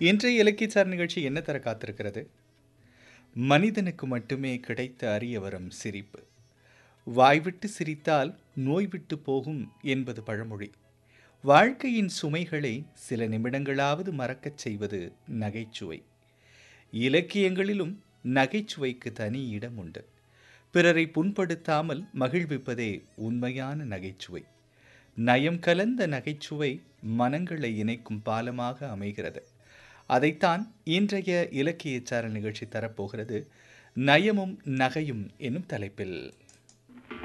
இன்றைய இலக்கியச்சார் நிகழ்ச்சி என்ன தர காத்திருக்கிறது மனிதனுக்கு மட்டுமே கிடைத்த அரிய வரம் சிரிப்பு வாய்விட்டு சிரித்தால் நோய் விட்டு போகும் என்பது பழமொழி வாழ்க்கையின் சுமைகளை சில நிமிடங்களாவது மறக்கச் செய்வது நகைச்சுவை இலக்கியங்களிலும் நகைச்சுவைக்கு தனி இடம் உண்டு பிறரை புண்படுத்தாமல் மகிழ்விப்பதே உண்மையான நகைச்சுவை நயம் கலந்த நகைச்சுவை மனங்களை இணைக்கும் பாலமாக அமைகிறது அதைத்தான் இன்றைய இலக்கியச்சார நிகழ்ச்சி தரப்போகிறது நயமும் நகையும் என்னும் தலைப்பில்